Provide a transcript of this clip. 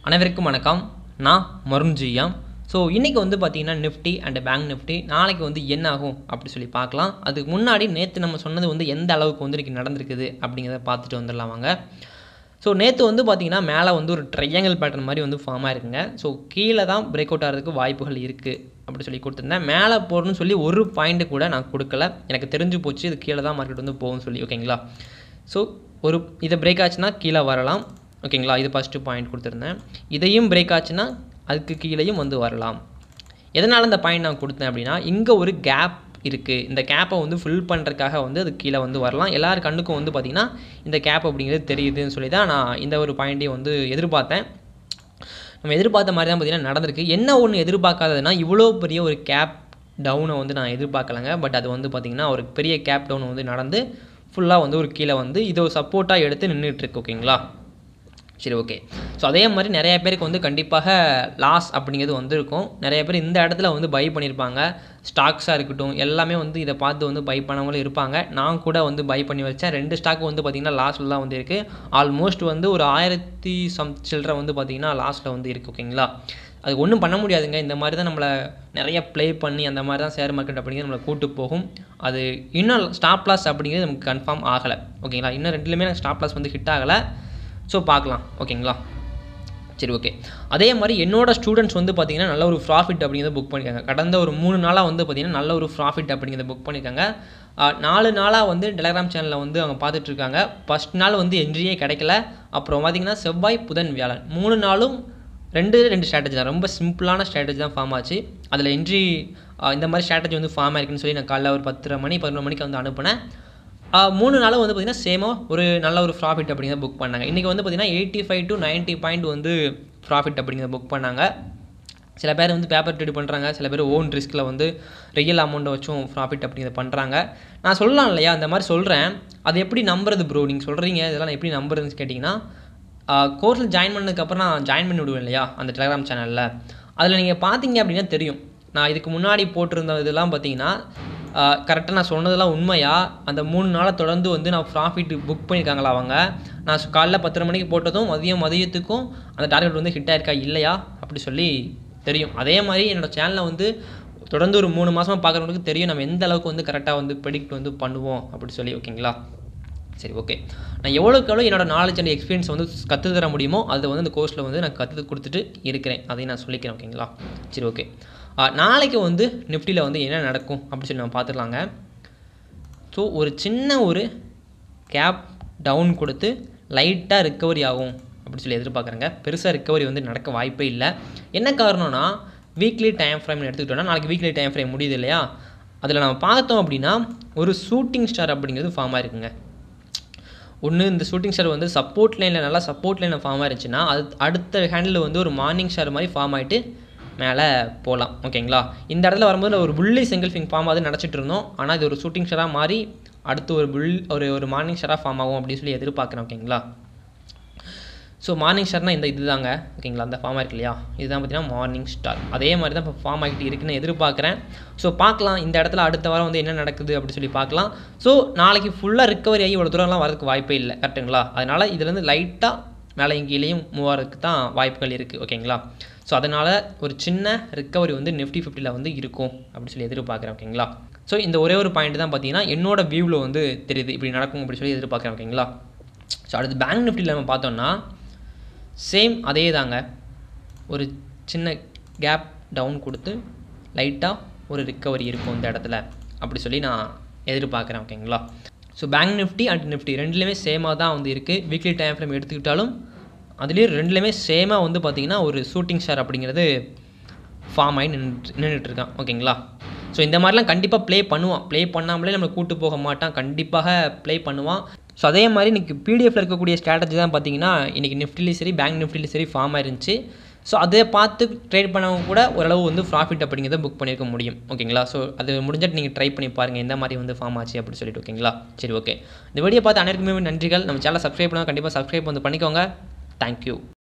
அனைவருக்கும் வணக்கம் நான் மருண்ஜியாம் ஸோ இன்றைக்கி வந்து பார்த்திங்கன்னா நிஃப்டி அண்ட் பேங்க் நிஃப்டி நாளைக்கு வந்து என்ன ஆகும் அப்படி சொல்லி பார்க்கலாம் அதுக்கு முன்னாடி நேற்று நம்ம சொன்னது வந்து எந்த அளவுக்கு வந்து இன்றைக்கி நடந்திருக்குது அப்படிங்கிறத பார்த்துட்டு வந்துடலாம் வாங்க ஸோ நேற்று வந்து பார்த்திங்கன்னா மேலே வந்து ஒரு ட்ரையாங்கிள் பேட்டர்ன் மாதிரி வந்து ஃபார்ம் ஆயிருக்குங்க ஸோ கீழே தான் பிரேக் அவுட் ஆகிறதுக்கு வாய்ப்புகள் இருக்குது அப்படி சொல்லி கொடுத்துருந்தேன் மேலே போகணும்னு சொல்லி ஒரு பாயிண்ட்டு கூட நான் கொடுக்கல எனக்கு தெரிஞ்சு போச்சு இது கீழே தான் மார்க்கெட் வந்து போகும்னு சொல்லி ஓகேங்களா ஸோ ஒரு இதை பிரேக் ஆச்சுன்னா கீழே வரலாம் ஓகேங்களா இது ஃபஸ்ட்டு பாயிண்ட் கொடுத்துருந்தேன் இதையும் பிரேக் ஆச்சுன்னா அதுக்கு கீழேயும் வந்து வரலாம் எதனால் இந்த பாயிண்ட் நான் கொடுத்தேன் அப்படின்னா இங்கே ஒரு கேப் இருக்குது இந்த கேப்பை வந்து ஃபில் பண்ணுறதுக்காக வந்து அது கீழே வந்து வரலாம் எல்லார் கண்ணுக்கும் வந்து பார்த்திங்கன்னா இந்த கேப் அப்படிங்கிறது தெரியுதுன்னு சொல்லி தான் நான் இந்த ஒரு பாயிண்ட்டையும் வந்து எதிர்பார்த்தேன் நம்ம எதிர்பார்த்த மாதிரி தான் பார்த்திங்கன்னா நடந்திருக்கு என்ன ஒன்று எதிர்பார்க்காததுன்னா இவ்வளோ பெரிய ஒரு கேப் டவுனை வந்து நான் எதிர்பார்க்கலங்க பட் அது வந்து பார்த்திங்கன்னா ஒரு பெரிய கேப் டவுன் வந்து நடந்து ஃபுல்லாக வந்து ஒரு கீழே வந்து இதை ஒரு சப்போர்ட்டாக எடுத்து நின்றுட்டுருக்கு ஓகேங்களா சரி ஓகே ஸோ அதே மாதிரி நிறைய பேருக்கு வந்து கண்டிப்பாக லாஸ் அப்படிங்கிறது வந்திருக்கும் நிறைய பேர் இந்த இடத்துல வந்து பை பண்ணியிருப்பாங்க ஸ்டாக்ஸாக இருக்கட்டும் எல்லாமே வந்து இதை பார்த்து வந்து பை பண்ணவங்களும் இருப்பாங்க நான் கூட வந்து பை பண்ணி வச்சேன் ரெண்டு ஸ்டாக் வந்து பார்த்திங்கன்னா லாஸில் தான் வந்து இருக்குது ஆல்மோஸ்ட் வந்து ஒரு ஆயிரத்தி சம் சில்லரை வந்து பார்த்திங்கன்னா லாஸ்ட்டில் வந்து இருக்குது ஓகேங்களா அது ஒன்றும் பண்ண முடியாதுங்க இந்த மாதிரி தான் நம்மளை நிறைய ப்ளே பண்ணி அந்த மாதிரி தான் ஷேர் மார்க்கெட் அப்படிங்கிறது நம்மளை கூட்டு போகும் அது இன்னும் ஸ்டாப் லாஸ் அப்படிங்கிறது நமக்கு கன்ஃபார்ம் ஆகலை ஓகேங்களா இன்னும் ரெண்டுலேயுமே எனக்கு ஸ்டாப் லாஸ் வந்து ஹிட் ஆகலை ஸோ பார்க்கலாம் ஓகேங்களா சரி ஓகே அதே மாதிரி என்னோட ஸ்டூடெண்ட்ஸ் வந்து பார்த்திங்கன்னா நல்ல ஒரு ப்ராஃபிட் அப்படிங்கிறத புக் பண்ணியிருக்காங்க கடந்த ஒரு மூணு நாளாக வந்து பார்த்திங்கன்னா நல்ல ஒரு ப்ராஃபிட் அப்படிங்கிறத புக் பண்ணியிருக்காங்க நாலு நாளாக வந்து டெலகிராம் சேனலில் வந்து அவங்க பார்த்துட்ருக்காங்க ஃபஸ்ட் நாள் வந்து என்ட்ரியே கிடைக்கல அப்புறம் பார்த்திங்கன்னா செவ்வாய் புதன் வியாழன் மூணு நாளும் ரெண்டு ரெண்டு ஸ்ட்ராட்டஜி தான் ரொம்ப சிம்பிளான ஸ்ட்ராட்டஜி தான் ஃபார்ம் ஆச்சு அதில் என்ட்ரி இந்த மாதிரி ஸ்ட்ராட்டஜி வந்து ஃபார்ம் ஆயிருக்குன்னு சொல்லி நான் காலைல ஒரு பத்தரை மணி பதினொரு மணிக்கு வந்து அனுப்புனேன் மூணு நாளும் வந்து பார்த்திங்கன்னா சேமாக ஒரு நல்ல ஒரு ப்ராஃபிட் அப்படிங்கிறத புக் பண்ணாங்க இன்றைக்கி வந்து பார்த்திங்கன்னா eighty five to ninety point வந்து ப்ராஃபிட் அப்படிங்கிறத புக் பண்ணாங்க சில பேர் வந்து பேப்பர் ட்ரேட் பண்ணுறாங்க சில பேர் ஓன் ரிஸ்கில் வந்து ரியல் அமௌண்ட்டை வச்சும் ப்ராஃபிட் அப்படிங்கிறத பண்ணுறாங்க நான் சொல்லலாம் இல்லையா அந்த மாதிரி சொல்கிறேன் அது எப்படி நம்புறது ப்ரோ நீங்கள் சொல்கிறீங்க இதெல்லாம் நான் எப்படி நம்புறதுன்னு கேட்டிங்கன்னா கோர்ஸில் ஜாயின் பண்ணதுக்கப்புறம் நான் ஜாயின் பண்ணி விடுவேன் இல்லையா அந்த டெலிகிராம் சேனலில் அதில் நீங்கள் பார்த்தீங்க அப்படின்னா தெரியும் நான் இதுக்கு முன்னாடி போட்டிருந்த இதெல்லாம் பார்த்தீங்கன்னா கரெக்டாக நான் சொன்னதெல்லாம் உண்மையா அந்த மூணு நாளை தொடர்ந்து வந்து நான் ப்ராஃபிட் புக் பண்ணியிருக்காங்களா அவங்க நான் காலைல பத்தரை மணிக்கு போட்டதும் மதியம் மதியத்துக்கும் அந்த டார்கெட் வந்து ஹிட் ஆயிருக்கா இல்லையா அப்படி சொல்லி தெரியும் அதே மாதிரி என்னோடய சேனலில் வந்து தொடர்ந்து ஒரு மூணு மாதமாக பார்க்குறவங்களுக்கு தெரியும் நம்ம எந்த அளவுக்கு வந்து கரெக்டாக வந்து ப்ரெடிக்ட் வந்து பண்ணுவோம் அப்படி சொல்லி ஓகேங்களா சரி ஓகே நான் எவ்வளோக்கு எவ்வளோ என்னோடய நாலேஜ் அண்ட் எக்ஸ்பீரியன்ஸ் வந்து கற்று தர முடியுமோ அதை வந்து இந்த கோர்ஸில் வந்து நான் கற்று கொடுத்துட்டு இருக்கிறேன் அதையும் நான் சொல்லிக்கிறேன் ஓகேங்களா சரி ஓகே நாளைக்கு வந்து நிஃப்டியில் வந்து என்ன நடக்கும் அப்படின்னு சொல்லி நம்ம பார்த்துடலாங்க ஸோ ஒரு சின்ன ஒரு கேப் டவுன் கொடுத்து லைட்டாக ரிக்கவரி ஆகும் அப்படின்னு சொல்லி எதிர்பார்க்குறேங்க பெருசாக ரிக்கவரி வந்து நடக்க வாய்ப்பே இல்லை என்ன காரணம்னா வீக்லி டைம் ஃப்ரேம்னு எடுத்துக்கிட்டோன்னா நாளைக்கு வீக்லி டைம் ஃப்ரேம் முடியுது இல்லையா அதில் நம்ம பார்த்தோம் அப்படின்னா ஒரு ஷூட்டிங் ஸ்டார் அப்படிங்கிறது ஃபார்ம் ஆயிருக்குங்க ஒன்று இந்த ஷூட்டிங் ஸ்டார் வந்து சப்போர்ட் லைனில் நல்லா சப்போர்ட் லைனில் ஃபார்ம் ஆயிருச்சுன்னா அது அடுத்த ஹேண்டில் வந்து ஒரு மார்னிங் ஸ்டார் மாதிரி ஃபார்ம் ஆகிட்டு மேலே போகலாம் ஓகேங்களா இந்த இடத்துல வரும்போது ஒரு புள்ளி சிங்கிள் ஃபிங் ஃபார்ம் ஆகுது நினச்சிட்டு இருந்தோம் ஆனால் இது ஒரு ஷூட்டிங் ஸ்டாராக மாறி அடுத்து ஒரு புல் ஒரு ஒரு மார்னிங் ஸ்டாராக ஃபார்ம் ஆகும் அப்படின்னு சொல்லி எதிர்பார்க்குறேன் ஓகேங்களா ஸோ மார்னிங் ஸ்டார்னால் இந்த இது தாங்க ஓகேங்களா அந்த ஃபார்ம் ஆயிருக்கு இல்லையா இதுதான் பார்த்தீங்கன்னா மார்னிங் ஸ்டார் அதே மாதிரி தான் இப்போ ஃபார்ம் ஆகிட்டு இருக்குன்னு எதிர்பார்க்குறேன் ஸோ பார்க்கலாம் இந்த இடத்துல அடுத்த வாரம் வந்து என்ன நடக்குது அப்படின்னு சொல்லி பார்க்கலாம் ஸோ நாளைக்கு ஃபுல்லாக ரிக்கவரி ஆகி இவ்வளோ தூரம்லாம் வரதுக்கு வாய்ப்பே இல்லை கரெக்டுங்களா அதனால் இதுலேருந்து லைட்டாக மேலே இங்கேயும் மூவ் ஆகிறதுக்கு தான் வாய்ப்புகள் இருக்குது ஓகேங்களா ஸோ அதனால் ஒரு சின்ன ரிக்கவரி வந்து நிஃப்டி ஃபிஃப்டியில் வந்து இருக்கும் அப்படின்னு சொல்லி எதிர்பார்க்குறேன் ஓகேங்களா ஸோ இந்த ஒரே ஒரு பாயிண்ட் தான் பார்த்தீங்கன்னா என்னோட வியூவில் வந்து தெரியுது இப்படி நடக்கும் அப்படின்னு சொல்லி எதிர்பார்க்குறேன் ஓகேங்களா ஸோ அடுத்து பேங்க் நிஃப்டியில் நம்ம பார்த்தோம்னா சேம் அதே தாங்க ஒரு சின்ன கேப் டவுன் கொடுத்து லைட்டாக ஒரு ரிக்கவரி இருக்கும் இந்த இடத்துல அப்படி சொல்லி நான் எதிர்பார்க்குறேன் ஓகேங்களா so bank Nifty and Nifty ரெண்டுலேயுமே சேமாக தான் வந்து இருக்குது வீக்லி டைம் ஃப்ரேம் எடுத்துக்கிட்டாலும் அதுலேயும் ரெண்டுலேயுமே சேமாக வந்து பார்த்திங்கன்னா ஒரு ஷூட்டிங் ஸ்டார் அப்படிங்கிறது ஃபார்ம் ஆகி நின்று நின்றுட்டுருக்கான் ஓகேங்களா ஸோ இந்த மாதிரிலாம் கண்டிப்பாக ப்ளே பண்ணுவான் ப்ளே பண்ணாமலே நம்மளை கூட்டு போக மாட்டான் கண்டிப்பாக ப்ளே பண்ணுவான் ஸோ அதே மாதிரி இன்றைக்கி பிடிஎஃப்ல இருக்கக்கூடிய ஸ்ட்ராட்டஜி தான் பார்த்தீங்கன்னா இன்றைக்கி நிஃப்டிலையும் சரி பேங்க் நிஃப்டிலையும் சரி ஃபார்ம் ஆயிருந்துச்சு ஸோ அதை பார்த்து ட்ரேட் பண்ணவங்க கூட ஓரளவு வந்து ப்ராஃபிட் அப்படிங்கிறத புக் பண்ணியிருக்க முடியும் ஓகேங்களா ஸோ அது முடிஞ்சிட்டு நீங்கள் ட்ரை பண்ணி பாருங்கள் எந்த மாதிரி வந்து ஃபார்ம் ஆச்சு அப்படின்னு சொல்லிட்டு ஓகேங்களா சரி ஓகே இந்த வீடியோ பார்த்து அனைவருக்குமே நன்றிகள் நம்ம சேனல் சப்ஸ்கிரைப் பண்ணால் கண்டிப்பாக சப்ஸ்கிரைப் வந்து பண்ணிக்கோங்க தேங்க்யூ